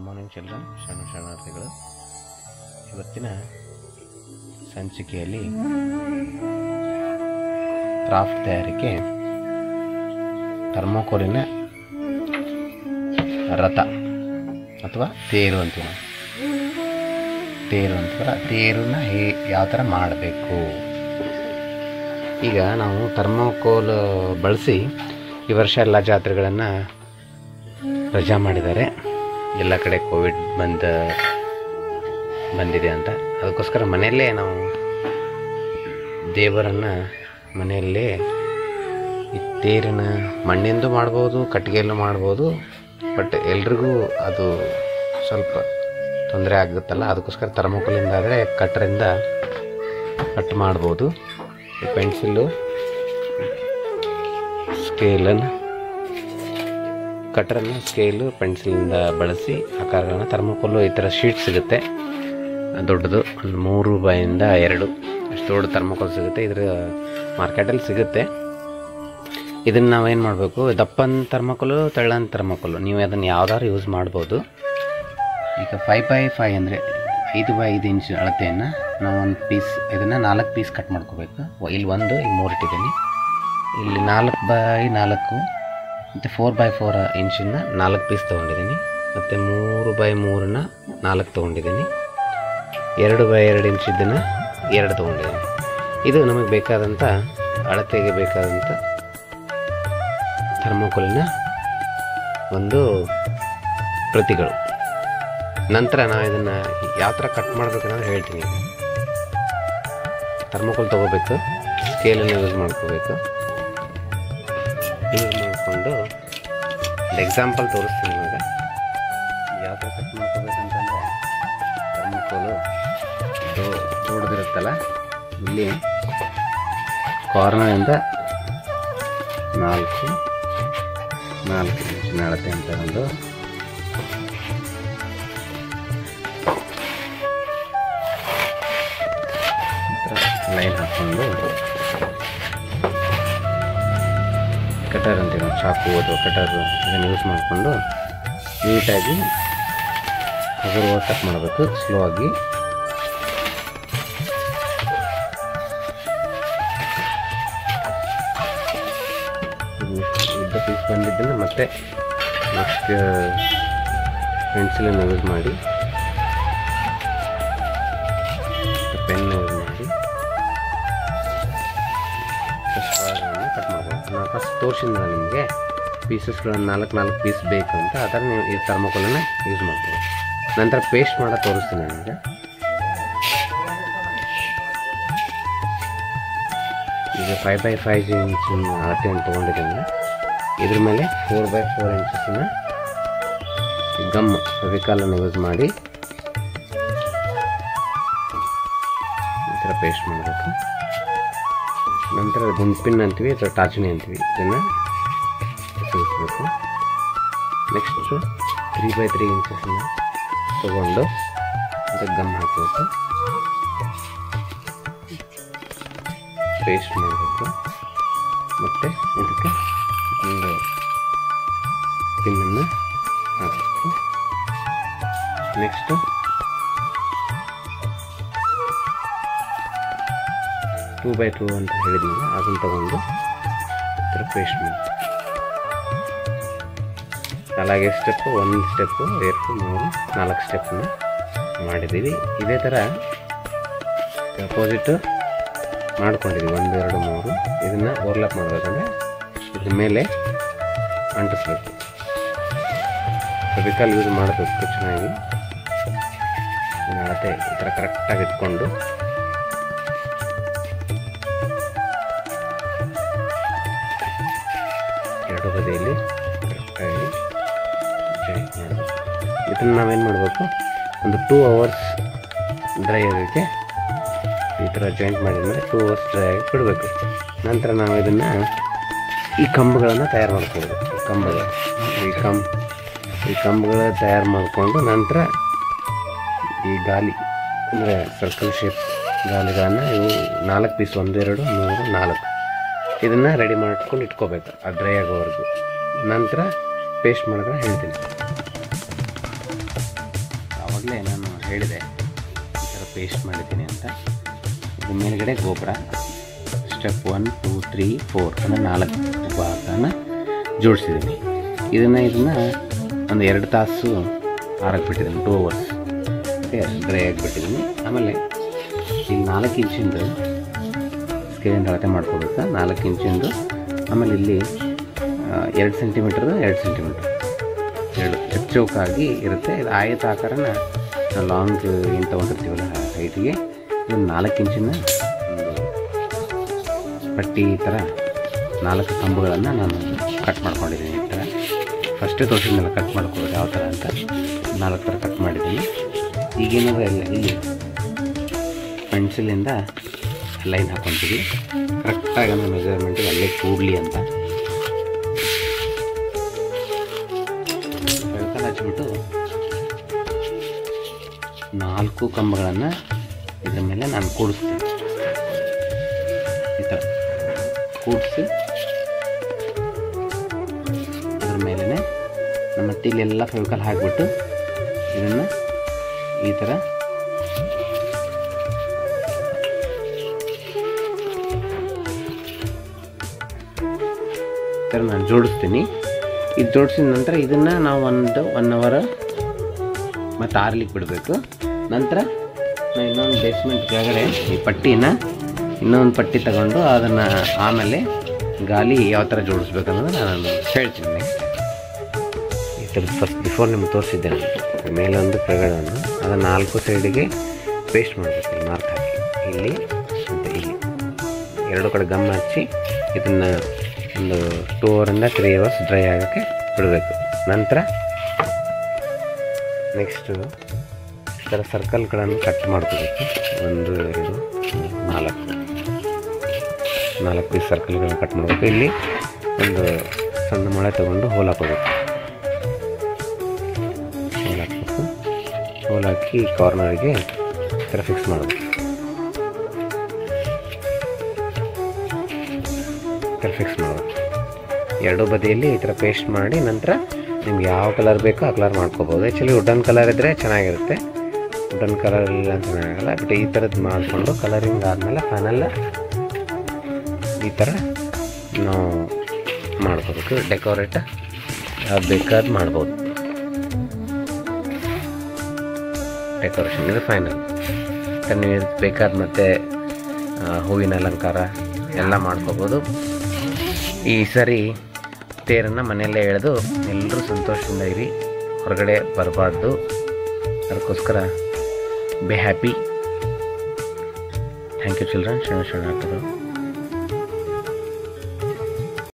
morning children ಶರಣ ಶರಣಾರ್ಥಿಗಳು ಇವತ್ತಿನ ಸಂಚಿಕೆಯಲ್ಲಿ ಕ್ರಾಫ್ಟ್ ತಯಾರಿಕೆ ಥರ್ಮೋಕೋಲಿನ ರಥ ಅಥವಾ ತೇರು ಅಂತೀವಿ ನಾವು ತೇರು ಅಂತೀವಲ್ಲ ತೇರನ್ನ ಹೇ ಯಾವ ಥರ ಮಾಡಬೇಕು ಈಗ ನಾವು ಥರ್ಮೋಕೋಲ್ ಬಳಸಿ ಈ ವರ್ಷ ಎಲ್ಲ ಜಾತ್ರೆಗಳನ್ನು ರಜಾ ಮಾಡಿದ್ದಾರೆ ಎಲ್ಲ ಕಡೆ ಕೋವಿಡ್ ಬಂದ ಬಂದಿದೆ ಅಂತ ಅದಕ್ಕೋಸ್ಕರ ಮನೆಯಲ್ಲೇ ನಾವು ದೇವರನ್ನು ಮನೆಯಲ್ಲೇ ಈ ತೇರಿನ ಮಣ್ಣಿಂದು ಮಾಡ್ಬೋದು ಕಟ್ಟಿಗೆಯಲ್ಲೂ ಮಾಡ್ಬೋದು ಬಟ್ ಎಲ್ರಿಗೂ ಅದು ಸ್ವಲ್ಪ ತೊಂದರೆ ಆಗುತ್ತಲ್ಲ ಅದಕ್ಕೋಸ್ಕರ ಥರ್ಮೋಕೋಲಿಂದ ಆದರೆ ಕಟ್ಟರಿಂದ ಕಟ್ ಮಾಡ್ಬೋದು ಈ ಪೆನ್ಸಿಲ್ಲು ಸ್ಕೇಲನ್ನು ಕಟ್ರನ್ನು ಸ್ಕೇಲು ಪೆನ್ಸಿಲಿಂದ ಬಳಸಿ ಆಕಾರಗಳನ್ನ ಥರ್ಮೋಕೋಲು ಈ ಥರ ಶೀಟ್ ಸಿಗುತ್ತೆ ದೊಡ್ಡದು ಒಂದು ಮೂರು ಬಾಯಿಂದ ಎರಡು ಅಷ್ಟು ದೊಡ್ಡ ಥರ್ಮೋಕೋಲ್ ಸಿಗುತ್ತೆ ಇದ್ರ ಮಾರ್ಕೆಟಲ್ಲಿ ಸಿಗುತ್ತೆ ಇದನ್ನು ನಾವೇನು ಮಾಡಬೇಕು ದಪ್ಪನ ಥರ್ಮೋಕೋಲು ತೆಳ್ಳನ ಥರ್ಮೋಕೋಲು ನೀವು ಅದನ್ನು ಯಾವ್ದಾದ್ರು ಯೂಸ್ ಮಾಡ್ಬೋದು ಈಗ ಫೈವ್ ಬೈ ಫೈವ್ ಅಂದರೆ ಐದು ಬೈ ಐದು ಇಂಚ್ ಅಳತೆಯನ್ನು ನಾವು ಒಂದು ಪೀಸ್ ಇದನ್ನು ನಾಲ್ಕು ಪೀಸ್ ಕಟ್ ಮಾಡ್ಕೋಬೇಕು ಇಲ್ಲಿ ಒಂದು ಇಲ್ಲಿ ಮೂರು ಇಟ್ಟಿದ್ದೀನಿ ಇಲ್ಲಿ ನಾಲ್ಕು ಬೈ ನಾಲ್ಕು ಮತ್ತು ಫೋರ್ ಬೈ ಫೋರ್ ಇಂಚಿನ ನಾಲ್ಕು ಪೀಸ್ ತೊಗೊಂಡಿದ್ದೀನಿ ಮತ್ತು ಮೂರು ಬೈ ಮೂರನ್ನ ನಾಲ್ಕು ತೊಗೊಂಡಿದ್ದೀನಿ ಎರಡು ಬೈ ಎರಡು ಇಂಚ್ ಇದನ್ನು ಎರಡು ತೊಗೊಂಡಿದ್ದೀನಿ ಇದು ನಮಗೆ ಬೇಕಾದಂಥ ಅಳತೆಗೆ ಬೇಕಾದಂಥ ಥರ್ಮೋಕೋಲಿನ ಒಂದು ಪ್ರತಿಗಳು ನಂತರ ನಾವು ಇದನ್ನು ಯಾವ ಥರ ಕಟ್ ಮಾಡಬೇಕನ್ನೋದು ಹೇಳ್ತೀನಿ ಥರ್ಮೋಕೋಲ್ ತೊಗೋಬೇಕು ಸ್ಕೇಲನ್ನು ಯೂಸ್ ಮಾಡ್ಕೋಬೇಕು ಯೂಸ್ ಮಾಡಿಕೊಂಡು ಒಂದು ಎಕ್ಸಾಂಪಲ್ ತೋರಿಸ್ತೀನಿ ಇವಾಗ ಯಾವ ಥರ ಕಟ್ ಮಾಡ್ಕೋಬೇಕಂತಂದರೆ ಥರ್ಮೋಕೋಲು ದೊಡ್ಡದಿರುತ್ತಲ್ಲ ಇಲ್ಲಿ ಕಾರ್ನರಿಂದ ನಾಲ್ಕು ನಾಲ್ಕು ಇಂಚಿನ ಅಳತೆ ಅಂತ ಒಂದು ಲೈನ್ ಹಾಕ್ಕೊಂಡು ಕಟರ್ ಅಂತೀವಿ ನಾವು ಚಾಕು ಅಥವಾ ಕಟರ್ ಇದನ್ನು ಯೂಸ್ ಮಾಡಿಕೊಂಡು ನೀಟಾಗಿ ಹಗುರವಾಗಿ ಕಟ್ ಮಾಡಬೇಕು ಸ್ಲೋ ಆಗಿ ಇದ್ದ ಪೀಸ್ ಬಂದಿದ್ದನ್ನು ಮತ್ತೆ ನೆಕ್ಸ್ಟ್ ಪೆನ್ಸಿಲನ್ನು ಯೂಸ್ ಮಾಡಿ ಪೆನ್ ಯೂಸ್ ಮಾಡಿ ಫಸ್ಟ್ಗಳನ್ನು ಕಟ್ ಮಾಡ್ಬೋದು ನಾನು ಫಸ್ಟ್ ತೋರಿಸಿದ ನಿಮಗೆ ಪೀಸಸ್ಗಳನ್ನು ನಾಲ್ಕು ನಾಲ್ಕು ಪೀಸ್ ಬೇಕು ಅಂತ ಆ ಥರ ನೀವು ಈ ಥರ್ಮೋಕೋಲನ್ನು ಯೂಸ್ ಮಾಡ್ಬೋದು ನಂತರ ಪೇಸ್ಟ್ ಮಾಡೋದು ತೋರಿಸ್ತೀನಿ ನಿಮಗೆ ಈಗ ಫೈವ್ ಬೈ ಫೈವ್ ಇಂಚಿನ ಅಳತೆಯನ್ನು ತೊಗೊಂಡಿದ್ದೀನಿ ಇದ್ರ ಮೇಲೆ ಫೋರ್ ಬೈ ಫೋರ್ ಇಂಚಸ್ನ ಗಮ್ ಫೆವಿಕಾಲನ್ನು ಯೂಸ್ ಮಾಡಿ ಈ ಥರ ಪೇಸ್ಟ್ ಮಾಡಬೇಕು ನಂತರ ಗುಂಪಿನ ಅಂತೀವಿ ಅಥವಾ ಟಾಚಣಿ ಅಂತೀವಿ ಇದನ್ನು ಸಿಗಿಸ್ಬೇಕು ನೆಕ್ಸ್ಟು ತ್ರೀ ಬೈ ತ್ರೀ ಇಂಚಸ್ನ ತಗೊಂಡು ಅದಕ್ಕೆ ಗಮ್ ಹಾಕಬೇಕು ಪೇಸ್ಟ್ ಮಾಡಬೇಕು ಮತ್ತು ಇದಕ್ಕೆ ಒಂದು ಪಿನ್ನನ್ನು ಹಾಕಬೇಕು ನೆಕ್ಸ್ಟು ಟೂ ಬೈ ಟೂ ಅಂತ ಹೇಳಿದ್ನಲ್ಲ ಅದನ್ನು ತಗೊಂಡು ಈ ಥರ ಪೇಸ್ಟ್ ಮಾಡಿ ನಾಲ್ಕೇ ಸ್ಟೆಪ್ಪು ಒಂದು ಸ್ಟೆಪ್ಪು ಎರಡು ಮೂರು ನಾಲ್ಕು ಸ್ಟೆಪ್ಪನ್ನು ಮಾಡಿದ್ದೀವಿ ಇದೇ ಥರ ಅಪೋಸಿಟು ಮಾಡ್ಕೊಂಡಿದ್ದೀವಿ ಒಂದು ಎರಡು ಮೂರು ಇದನ್ನು ಓವರ್ಲಾಪ್ ಮಾಡಬೇಕಂದ್ರೆ ಇದ್ರ ಮೇಲೆ ಅಂಟಿಸ್ಬೇಕು ಫೆವಿಕಾಲ್ ಯೂಸ್ ಮಾಡಬೇಕು ಚೆನ್ನಾಗಿ ಇದನ್ನ ಅಳತೆ ಈ ಥರ ಕರೆಕ್ಟಾಗಿ ಇಟ್ಕೊಂಡು ಎರಡು ಬದಿಯಲ್ಲಿ ಕರೆಕ್ಟಾಗಿ ಜಾಯಿಂಟ್ ಮಾಡಬೇಕು ಇದನ್ನು ನಾವೇನು ಮಾಡಬೇಕು ಒಂದು ಟೂ ಅವರ್ಸ್ ಡ್ರೈ ಆಗೋಕ್ಕೆ ಈ ಥರ ಜಾಯಿಂಟ್ ಮಾಡಿದ್ಮೇಲೆ ಟೂ ಅವರ್ಸ್ ಡ್ರೈ ಆಗಿ ಬಿಡಬೇಕು ನಂತರ ನಾವು ಇದನ್ನು ಈ ಕಂಬಗಳನ್ನು ತಯಾರು ಮಾಡ್ಕೊಳ್ಬೇಕು ಈ ಕಂಬಗಳು ಈ ಕಂಬ ಈ ಕಂಬಗಳ ತಯಾರು ಮಾಡಿಕೊಂಡು ನಂತರ ಈ ಗಾಲಿ ಅಂದರೆ ಸರ್ಕಲ್ ಶೇಪ್ ಗಾಲಿಗಳನ್ನು ಇವು ನಾಲ್ಕು ಪೀಸ್ ಒಂದು ಎರಡು ಮೂರು ನಾಲ್ಕು ಇದನ್ನು ರೆಡಿ ಮಾಡ್ಕೊಂಡು ಇಟ್ಕೋಬೇಕು ಆ ಡ್ರೈ ಆಗೋವರೆಗೂ ನಂತರ ಪೇಸ್ಟ್ ಮಾಡಿದ್ರೆ ಹೇಳ್ತೀನಿ ಮೊದಲೇ ನಾನು ಹೇಳಿದೆ ಈ ಥರ ಪೇಸ್ಟ್ ಮಾಡಿದ್ದೀನಿ ಅಂತ ಇದು ಮೇಲ್ಗಡೆ ಗೊಬ್ಬರ step one two three four ಅಂದರೆ ನಾಲ್ಕು ಭಾಗನ ಜೋಡಿಸಿದ್ದೀನಿ ಇದನ್ನು ಇದನ್ನು ಒಂದು ಎರಡು ತಾಸು ಆರಕ್ಕೆ ಬಿಟ್ಟಿದ್ದೀನಿ ಟೂ ಅವರ್ಸ್ ಓಕೆ ಡ್ರೈ ಆಗಿಬಿಟ್ಟಿದ್ದೀನಿ ಆಮೇಲೆ ಈ ನಾಲ್ಕು ಇಂಚಿಂದು ಸ್ಕೇಲಿಂದ ಅಳತೆ ಮಾಡ್ಕೋಬೇಕು ನಾಲ್ಕು ಇಂಚಿಂದು ಆಮೇಲೆ ಇಲ್ಲಿ ಆ, ಎರಡು ಸೆಂಟಿಮೀಟ್ರ್ ಎರಡು ಸೆಂಟಿಮೀಟ್ರ್ ಎರಡು ಚೌಕಾಗಿ ಇರುತ್ತೆ ಇದು ಆಯತಾಕಾರನ ಲಾಂಗ್ ಏನು ತೊಗೊಂಡಿರ್ತೀವಲ್ಲ ಹೈಟಿಗೆ ಇದು ನಾಲ್ಕು ಇಂಚಿನ ಒಂದು ಪಟ್ಟಿ ಈ ಥರ ನಾಲ್ಕು ಕಂಬಗಳನ್ನು ನಾನು ಕಟ್ ಮಾಡ್ಕೊಂಡಿದ್ದೀನಿ ಈ ಥರ ಫಸ್ಟೇ ತೋರಿಸಿದ್ಮೇಲೆ ಕಟ್ ಮಾಡ್ಕೊಳ್ಳೋದು ಯಾವ ಥರ ಅಂತ ನಾಲ್ಕು ಥರ ಕಟ್ ಮಾಡಿದ್ದೀನಿ ಈಗೇನಾದ್ರು ಎಲ್ಲ ಇಲ್ಲಿ ಪೆನ್ಸಿಲಿಂದ ಲೈನ್ ಹಾಕ್ಕೊಂತೀವಿ ಕರೆಕ್ಟಾಗಿ ಅಂದರೆ ಮೆಜರ್ಮೆಂಟಿಗೆ ಅಲ್ಲೇ ಕೂಡಲಿ ಅಂತ ಬೆಳಕಲ್ಲಿ ಹಚ್ಬಿಟ್ಟು ನಾಲ್ಕು ಕಂಬಗಳನ್ನು ಇದ್ರ ಮೇಲೆ ನಾನು ಕೂಡಿಸ್ತೀನಿ ಈ ಥರ ಕೂಡಿಸಿ ಅದ್ರ ಮೇಲೇ ನಮ್ಮ ಟೀಲೆಲ್ಲ ಫೆವಿಕಲ್ ಹಾಕಿಬಿಟ್ಟು ಇದನ್ನು ಈ ಥರ ಈ ಥರ ನಾನು ಜೋಡಿಸ್ತೀನಿ ಇದು ಜೋಡಿಸಿದ ನಂತರ ಇದನ್ನು ನಾವು ಒಂದು ಒನ್ ಅವರ್ ಮತ್ತು ಆರ್ಲಿಕ್ಕೆ ಬಿಡಬೇಕು ನಂತರ ನಾವು ಇನ್ನೊಂದು ಬೇಸ್ಮೆಂಟ್ ಕೆಳಗಡೆ ಈ ಪಟ್ಟಿನ ಇನ್ನೊಂದು ಪಟ್ಟಿ ತಗೊಂಡು ಅದನ್ನು ಆಮೇಲೆ ಗಾಲಿ ಯಾವ ಥರ ಜೋಡಿಸ್ಬೇಕು ಅನ್ನೋದನ್ನ ನಾನು ಹೇಳ್ತೀನಿ ನೆಕ್ಸ್ಟ್ ಈ ಥರದ್ದು ಫಸ್ಟ್ ಬಿಫೋರ್ ನಿಮ್ಗೆ ತೋರಿಸಿದ್ದೆ ನಾನು ಮೇಲೆ ಒಂದು ಕೆಳಗಡೆ ಒಂದು ಅದನ್ನು ನಾಲ್ಕು ಸೈಡಿಗೆ ಪೇಸ್ಟ್ ಮಾಡಬೇಕು ಇಲ್ಲಿ ಮಾರ್ಕ್ ಹಾಕಿ ಇಲ್ಲಿ ಮತ್ತು ಇಲ್ಲಿ ಎರಡು ಕಡೆ ಗಮ್ ಹಚ್ಚಿ ಇದನ್ನು ಒಂದು ಟೂ ಅವರಿಂದ ತ್ರೀ ಅವರ್ಸ್ ಡ್ರೈ ಆಗೋಕ್ಕೆ ಬಿಡಬೇಕು ನಂತರ ನೆಕ್ಸ್ಟು ಈ ಥರ ಸರ್ಕಲ್ಗಳನ್ನು ಕಟ್ ಮಾಡ್ಕೋಬೇಕು ಒಂದು ಎರಡು ಮೂರು, ನಾಲ್ಕು ನಾಲ್ಕು ಪೀಸ್ ಸರ್ಕಲ್ಗಳನ್ನ ಕಟ್ ಮಾಡಬೇಕು ಇಲ್ಲಿ ಒಂದು ಸಣ್ಣ ಮೊಳೆ ತಗೊಂಡು ಹೋಲ್ ಹಾಕೋಬೇಕು ಹೋಲ್ ಹಾಕ್ಬೇಕು ಹೋಲ್ ಹಾಕಿ ಕಾರ್ನರ್ಗೆ ಈ ಥರ ಫಿಕ್ಸ್ ಮಾಡಬೇಕು ಈ ಥರ ಫಿಕ್ಸ್ ಮಾಡಬೇಕು ಎರಡೂ ಬದಿಯಲ್ಲಿ ಈ ಥರ ಪೇಸ್ಟ್ ಮಾಡಿ ನಂತರ ನಿಮ್ಗೆ ಯಾವ ಕಲರ್ ಬೇಕೋ ಆ ಕಲರ್ ಮಾಡ್ಕೋಬೋದು ಆ್ಯಕ್ಚುಲಿ ವುಡನ್ ಕಲರ್ ಇದ್ದರೆ ಚೆನ್ನಾಗಿರುತ್ತೆ ವುಡನ್ ಕಲರ್ ಇಲ್ಲ ಅಂತ ಚೆನ್ನಾಗಲ್ಲ ಬಟ್ ಈ ಥರದ್ದು ಮಾಡಿಕೊಂಡು ಕಲರಿಂಗ್ ಆದಮೇಲೆ ಫೈನಲ್ ಈ ಥರ ನಾವು ಮಾಡ್ಕೋಬೇಕು ಡೆಕೋರೇಟ್ ಯಾವ್ದು ಬೇಕಾದ್ ಮಾಡ್ಬೋದು ಡೆಕೋರೇಷನ್ ಇದು ಫೈನಲ್ ನೀವು ಇದಕ್ಕೆ ಬೇಕಾದ ಮತ್ತು ಹೂವಿನ ಅಲಂಕಾರ ಎಲ್ಲ ಮಾಡ್ಕೋಬೋದು ಈ ಸರಿ ತೇರನ್ನು ಮನೆಯಲ್ಲೇ ಎಳೆದು ಎಲ್ಲರೂ ಸಂತೋಷದಿಂದ ಇರಿ ಹೊರಗಡೆ ಬರಬಾರ್ದು ಅದಕ್ಕೋಸ್ಕರ be happy thank you children ಶರಣ ಶರಣ ಹಾಕೋದು